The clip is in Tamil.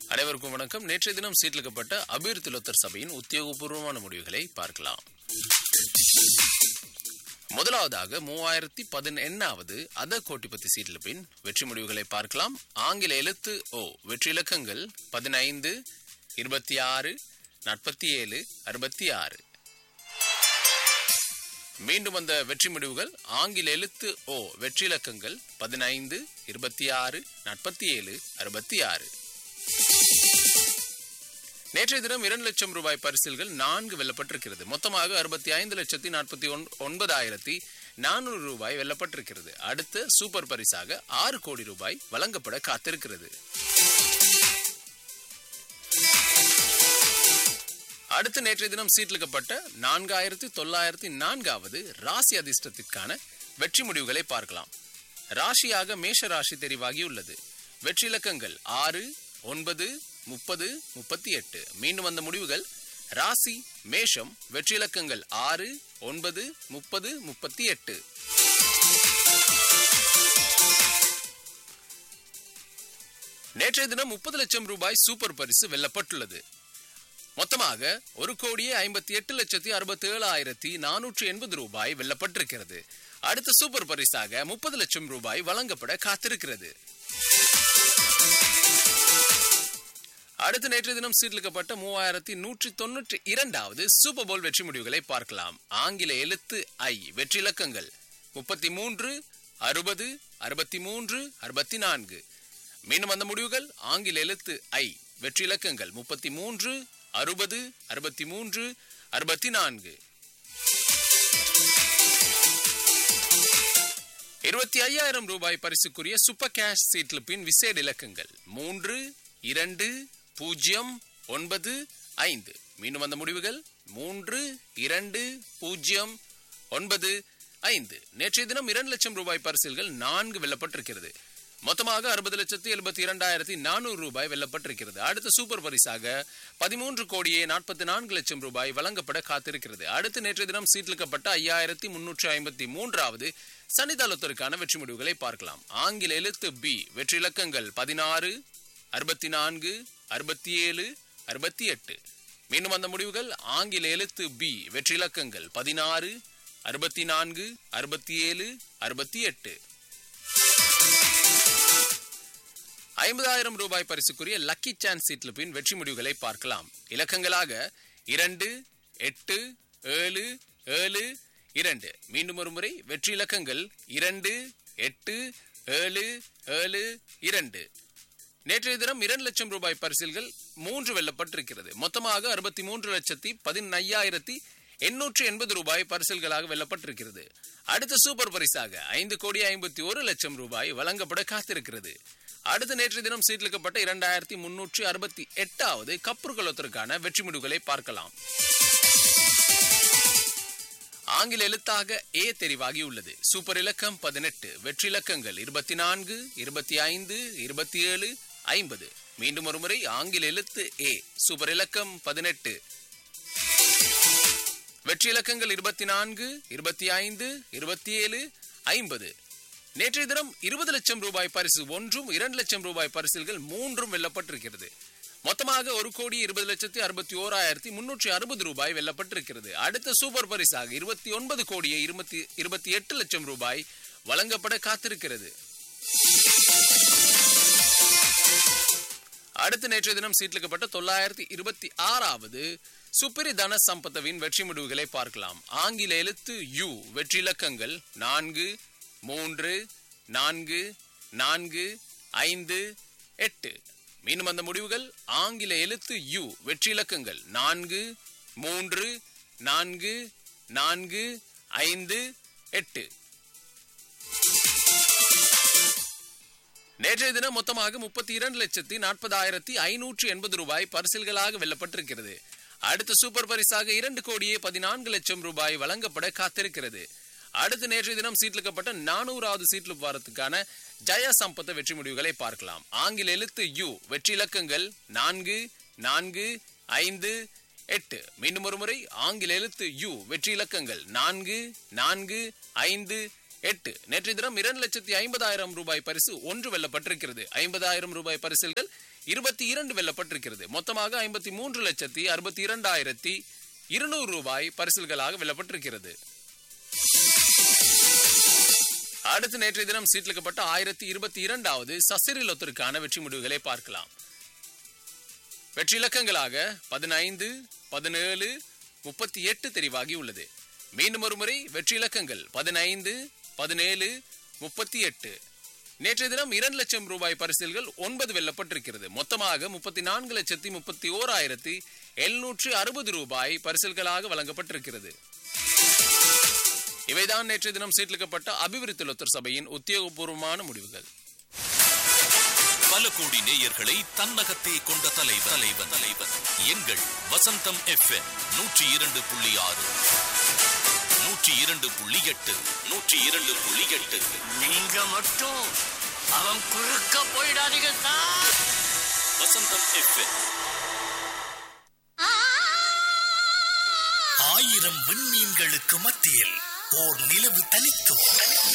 அனைவருக்கும் வணக்கம் நேற்றைய தினம் சீட்லிக்கப்பட்ட அபிவிருத்தி லொத்தர் சபையின் உத்தியோகபூர்வமான முடிவுகளை பார்க்கலாம் முதலாவதாக மூவாயிரத்தி பதினெண்ணாவது அத கோட்டிபத்தி சீட்டில் பின் வெற்றி முடிவுகளை பார்க்கலாம் ஆங்கில எழுத்து ஓ வெற்றி இலக்கங்கள் பதினைந்து இருபத்தி ஆறு நாற்பத்தி ஏழு அறுபத்தி ஆறு மீண்டும் அந்த வெற்றி முடிவுகள் ஆங்கில எழுத்து ஓ வெற்றி இலக்கங்கள் பதினைந்து இருபத்தி ஆறு நாற்பத்தி ஏழு அறுபத்தி ஆறு நேற்றைய தினம் இரண்டு லட்சம் ரூபாய் பரிசில்கள் நான்கு வெல்லப்பட்டிருக்கிறது மொத்தமாக அறுபத்தி ஐந்து லட்சத்தி நாற்பத்தி ஒன்பதாயிரத்தி நானூறு ரூபாய் வெல்லப்பட்டிருக்கிறது அடுத்த சூப்பர் பரிசாக ஆறு கோடி ரூபாய் வழங்கப்பட காத்திருக்கிறது அடுத்து நேற்றைய தினம் சீட்லிக்கப்பட்ட நான்காயிரத்தி தொள்ளாயிரத்தி நான்காவது ராசி அதிர்ஷ்டத்திற்கான வெற்றி முடிவுகளை பார்க்கலாம் ராசியாக மேஷ ராசி தெரிவாகியுள்ளது வெற்றி இலக்கங்கள் ஆறு ஒன்பது முப்பது முப்பத்தி எட்டு மீண்டும் வந்த முடிவுகள் ராசி மேஷம் வெற்றி இலக்கங்கள் ஆறு ஒன்பது முப்பது முப்பத்தி எட்டு நேற்றைய தினம் முப்பது லட்சம் ரூபாய் சூப்பர் பரிசு வெல்லப்பட்டுள்ளது மொத்தமாக ஒரு கோடியே ஐம்பத்தி எட்டு லட்சத்தி அறுபத்தி ஏழு ஆயிரத்தி நானூற்றி எண்பது ரூபாய் வெல்லப்பட்டிருக்கிறது அடுத்த சூப்பர் பரிசாக முப்பது லட்சம் ரூபாய் வழங்கப்பட காத்திருக்கிறது அடுத்த நேற்று தினம் சீர்லிக்கப்பட்ட மூவாயிரத்தி நூற்றி தொன்னூற்றி இரண்டாவது சூப்பர் போல் வெற்றி முடிவுகளை பார்க்கலாம் ஆங்கில எழுத்து ஐ வெற்றி இலக்கங்கள் முப்பத்தி மூன்று அறுபது அறுபத்தி மூன்று அறுபத்தி நான்கு மீண்டும் அந்த முடிவுகள் ஆங்கில எழுத்து ஐ வெற்றி இலக்கங்கள் முப்பத்தி மூன்று அறுபது அறுபத்தி மூன்று அறுபத்தி நான்கு இருபத்தி ஐயாயிரம் ரூபாய் பரிசுக்குரிய சூப்பர் கேஷ் சீட்டில் பின் விசேட இலக்கங்கள் மூன்று இரண்டு பூஜ்ஜியம் ஒன்பது ஐந்து மீண்டும் அந்த முடிவுகள் மூன்று இரண்டு பூஜ்ஜியம் ஒன்பது ஐந்து நேற்றைய தினம் இரண்டு லட்சம் ரூபாய் பரிசில்கள் நான்கு வெல்லப்பட்டிருக்கிறது மொத்தமாக அறுபது லட்சத்தி எழுபத்தி இரண்டாயிரத்தி நானூறு ரூபாய் வெல்லப்பட்டிருக்கிறது அடுத்த சூப்பர் பரிசாக பதிமூன்று கோடியே நாற்பத்தி நான்கு லட்சம் ரூபாய் வழங்கப்பட காத்திருக்கிறது அடுத்து நேற்றைய தினம் சீட்லிக்கப்பட்ட ஐயாயிரத்தி முன்னூற்றி ஐம்பத்தி மூன்றாவது சனிதாலத்திற்கான வெற்றி முடிவுகளை பார்க்கலாம் ஆங்கில எழுத்து பி வெற்றி இலக்கங்கள் பதினாறு அறுபத்தி நான்கு அறுபத்தி ஏழு அறுபத்தி எட்டு மீண்டும் அந்த முடிவுகள் ஆங்கில எழுத்து பி வெற்றி இலக்கங்கள் பதினாறு அறுபத்தி நான்கு அறுபத்தி ஏழு அறுபத்தி எட்டு ஐம்பதாயிரம் ரூபாய் பரிசுக்குரிய லக்கி சான்ஸ் சீட்ல பின் வெற்றி முடிவுகளை பார்க்கலாம் இலக்கங்களாக இரண்டு எட்டு ஏழு ஏழு இரண்டு மீண்டும் ஒரு முறை வெற்றி இலக்கங்கள் இரண்டு எட்டு ஏழு ஏழு இரண்டு நேற்றைய தினம் இரண்டு லட்சம் ரூபாய் பரிசில்கள் மூன்று வெல்லப்பட்டிருக்கிறது மொத்தமாக அறுபத்தி மூன்று லட்சத்தி பதினையாயிரத்தி எண்ணூற்று எண்பது ரூபாய் பரிசில்களாக வெல்லப்பட்டிருக்கிறது அடுத்த சூப்பர் பரிசாக ஐந்து கோடி ஐம்பத்தி ஒரு லட்சம் ரூபாய் வழங்கப்பட காத்திருக்கிறது அடுத்த நேற்று தினம் சீட்லிக்கப்பட்ட இரண்டாயிரத்தி முன்னூற்றி அறுபத்தி எட்டாவது கப்புர்களத்திற்கான வெற்றி முடிவுகளை பார்க்கலாம் ஆங்கில எழுத்தாக ஏ தெரிவாகி உள்ளது சூப்பர் இலக்கம் பதினெட்டு வெற்றி இலக்கங்கள் இருபத்தி நான்கு இருபத்தி ஐந்து இருபத்தி ஏழு ஐம்பது மீண்டும் ஒரு முறை ஆங்கில எழுத்து ஏ சூப்பர் இலக்கம் பதினெட்டு வெற்றி இலக்கங்கள் இருபத்தி நான்கு இருபத்தி ஐந்து இருபத்தி ஏழு ஐம்பது நேற்றைய தினம் இருபது லட்சம் ரூபாய் பரிசு ஒன்றும் இரண்டு லட்சம் ரூபாய் பரிசில்கள் மூன்றும் வெல்லப்பட்டிருக்கிறது மொத்தமாக ஒரு கோடி இருபது லட்சத்தி அறுபத்தி ஓராயிரத்தி முன்னூற்றி அறுபது ரூபாய் வெல்லப்பட்டிருக்கிறது அடுத்த சூப்பர் பரிசாக இருபத்தி ஒன்பது கோடியே இருபத்தி இருபத்தி எட்டு லட்சம் ரூபாய் வழங்கப்பட காத்திருக்கிறது அடுத்த நேற்றைய தினம் சீட்லிக்கப்பட்ட தொள்ளாயிரத்தி இருபத்தி ஆறாவது சுப்பிரி தன சம்பத்தவின் வெற்றி முடிவுகளை பார்க்கலாம் ஆங்கில எழுத்து யு வெற்றி இலக்கங்கள் நான்கு மூன்று நான்கு நான்கு ஐந்து எட்டு மீண்டும் அந்த முடிவுகள் ஆங்கில எழுத்து யு வெற்றி இலக்கங்கள் நான்கு மூன்று நான்கு நான்கு ஐந்து எட்டு நேற்றைய தினம் மொத்தமாக முப்பத்தி இரண்டு லட்சத்தி நாற்பதாயிரத்தி ஐநூற்று எண்பது ரூபாய் பரிசில்களாக வெல்லப்பட்டிருக்கிறது அடுத்த சூப்பர் பரிசாக இரண்டு கோடியே பதினான்கு லட்சம் ரூபாய் வழங்கப்பட காத்திருக்கிறது அடுத்து நேற்றைய தினம் சீட்லிக்கப்பட்ட நானூறாவது சீட்லு வாரத்துக்கான ஜெய சம்பத்த வெற்றி முடிவுகளை பார்க்கலாம் ஆங்கில எழுத்து யு வெற்றி இலக்கங்கள் நான்கு நான்கு ஐந்து எட்டு மீண்டும் ஒரு முறை ஆங்கில எழுத்து யு வெற்றி இலக்கங்கள் நான்கு நான்கு ஐந்து எட்டு நேற்றைய தினம் இரண்டு லட்சத்தி ஐம்பதாயிரம் ரூபாய் பரிசு ஒன்று வெல்லப்பட்டிருக்கிறது ஐம்பதாயிரம் ரூபாய் பரிசில்கள் இருபத்தி இரண்டு வெல்லப்பட்டிருக்கிறது மொத்தமாக ஐம்பத்தி மூன்று லட்சத்தி அறுபத்தி இரண்டாயிரத்தி இருநூறு ரூபாய் பரிசில்களாக வெல்லப்பட்டிருக்கிறது அடுத்து நேற்றைய தினம் சீட்லிக்கப்பட்ட ஆயிரத்தி இருபத்தி இரண்டாவது சசிரிலொத்திற்கான வெற்றி முடிவுகளை பார்க்கலாம் வெற்றி இலக்கங்களாக பதினைந்து பதினேழு முப்பத்தி எட்டு தெரிவாகி உள்ளது மீண்டும் ஒரு முறை வெற்றி இலக்கங்கள் பதினைந்து பதினேழு முப்பத்தி எட்டு நேற்றைய தினம் இரண்டு லட்சம் ரூபாய் பரிசில்கள் ஒன்பது வெல்லப்பட்டிருக்கிறது மொத்தமாக முப்பத்தி நான்கு லட்சத்தி முப்பத்தி ஓராயிரத்தி எழுநூற்று அறுபது ரூபாய் பரிசில்களாக வழங்கப்பட்டிருக்கிறது இவைதான் நேற்றைய தினம் சீட்லிக்கப்பட்ட அபிவிருத்தி லொத்தர் சபையின் உத்தியோகபூர்வமான முடிவுகள் பல கோடி நேயர்களை தன்னகத்தே கொண்ட தலைவர் தலைவன் தலைவன் எங்கள் வசந்தம் எஃப்எம் நூற்றி இரண்டு புள்ளி ஆறு நூற்றி இரண்டு புள்ளி எட்டு நூற்றி இரண்டு புள்ளி எட்டு நீங்க மட்டும் அவன் குறுக்க போயிடாதீங்க சார் வசந்தம் எஃப்எம் ஆயிரம் விண்மீன்களுக்கு மத்தியில் ஓர் நிலவு தனித்து தனித்து